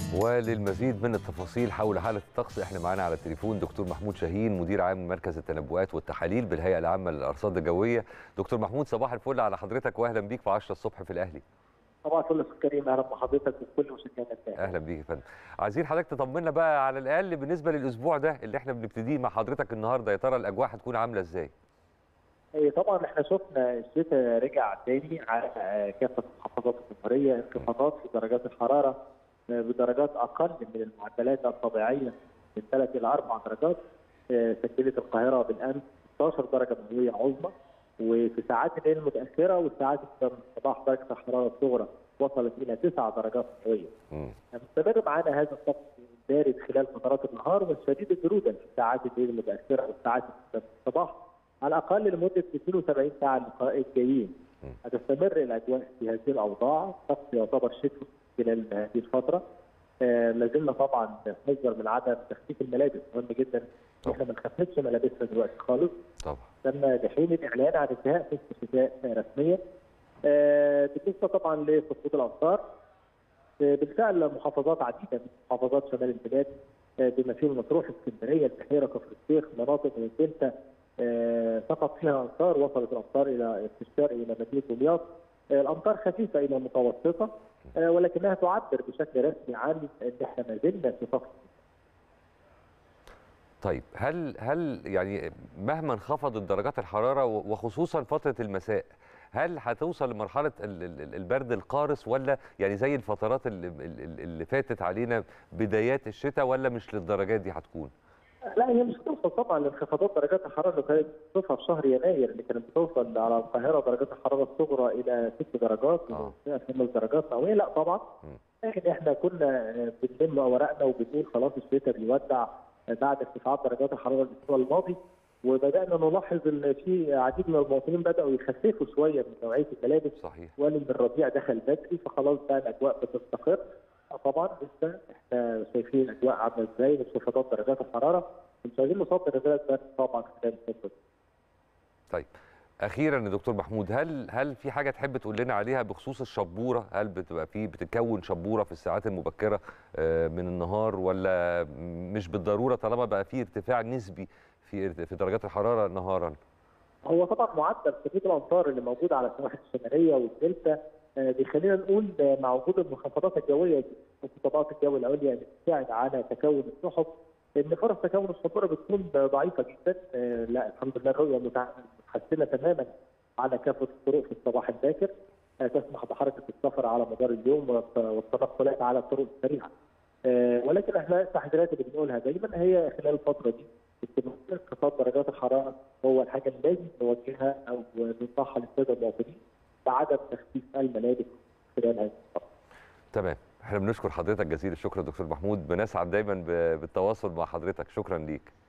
وللمزيد من التفاصيل حول حاله الطقس احنا معانا على التليفون دكتور محمود شاهين مدير عام مركز التنبؤات والتحاليل بالهيئه العامه للارصاد الجويه دكتور محمود صباح الفل على حضرتك واهلا بيك في 10 الصبح في الاهلي طبعا كل كريم اهلا بحضرتك وكل مشاهدينا الكرام اهلا بيك يا فندم عايزين حضرتك تطمنا بقى على الاقل بالنسبه للاسبوع ده اللي احنا بنبتديه مع حضرتك النهارده يا ترى الاجواء هتكون عامله ازاي إيه طبعا احنا شفنا الشتاء رجع تاني على كافه محافظات الجمهوريه انخفاضات في درجات الحراره بدرجات اقل من المعدلات الطبيعيه من 3 الى 4 درجات سجلت القاهره بالامس 16 درجه مئويه عظمى وفي ساعات الليل المتاخره والساعات الصباح درجه الحراره الصغرى وصلت الى 9 درجات مئويه. مستمر معانا هذا الطقس بارد خلال فترات النهار وشديد البروده في ساعات الليل المتاخره والساعات الصباح على الاقل لمده 72 ساعه الجايين. هتستمر الاجواء في هذه الاوضاع، الطقس يعتبر شتوي خلال هذه الفتره. آه لازلنا طبعا نحذر من عدم تخفيف الملابس مهم جدا احنا ما نخففش ملابسنا دلوقتي خالص طبعا تم لحين الاعلان عن انتهاء فصل الشتاء رسميا آه بالنسبه طبعا لسقوط الامطار آه بالفعل محافظات عديده من محافظات شمال البلاد بما فيهم مطروح اسكندريه البحيره كفر الشيخ مناطق من الدلتا سقط فيها امطار وصلت الامطار الى في الشرق الى مدينه دمياط الامطار خفيفه الى متوسطه ولكنها تعبر بشكل رسمي عن ان احنا ما زلنا في فصل طيب هل هل يعني مهما انخفضت درجات الحراره وخصوصا فتره المساء هل هتوصل لمرحله البرد القارس ولا يعني زي الفترات اللي, اللي فاتت علينا بدايات الشتاء ولا مش للدرجات دي هتكون؟ لا هي مش هتوصل طبعا لانخفاضات درجات الحراره اللي كانت بتوصل في شهر يناير اللي كانت بتوصل على القاهره درجات الحراره الصغرى الى 6 درجات آه. خمس درجات مئويه لا طبعا لكن احنا كنا بنلم اوراقنا وبنقول خلاص الشتاء بيودع بعد ارتفاعات درجات الحراره الاسبوع الماضي وبدانا نلاحظ ان في عديد من المواطنين بداوا يخففوا شويه من نوعيه الملابس صحيح وان الربيع دخل بدري فخلاص بقى الاجواء بتستقر طبعا لسه احنا شايفين الاجواء عامله ازاي انخفاضات درجات الحراره مش عايزين نصدر نزلات برد طبعا خلال الفتره طيب اخيرا يا دكتور محمود هل هل في حاجه تحب تقول لنا عليها بخصوص الشبوره هل بتبقى في بتتكون شبوره في الساعات المبكره من النهار ولا مش بالضروره طالما بقى في ارتفاع نسبي في في درجات الحراره نهارا هو طبعا معدل كميه الامطار اللي موجود على السواحل الشماليه والدلتا بيخلينا نقول مع وجود المنخفضات الجويه في طبقات الجو العليا اللي بتساعد على تكون السحب ان فرص تكون الشبوره بتكون ضعيفه جدا لا الحمد لله الرؤيه متحسنه تماما على كافه الطرق في الصباح الباكر تسمح بحركه السفر على مدار اليوم والتنقلات على الطرق السريعه ولكن احنا التحذيرات اللي بنقولها دايما هي خلال الفتره دي استمرار انخفاض درجات الحراره هو الحاجه اللي لازم نوجهها او ننصحها للساده المواطنين بعدم تخفيف الملابس خلال هذه الفتره. تمام احنا بنشكر حضرتك جزيل الشكر دكتور محمود بنسعد دايما بالتواصل مع حضرتك شكرا ليك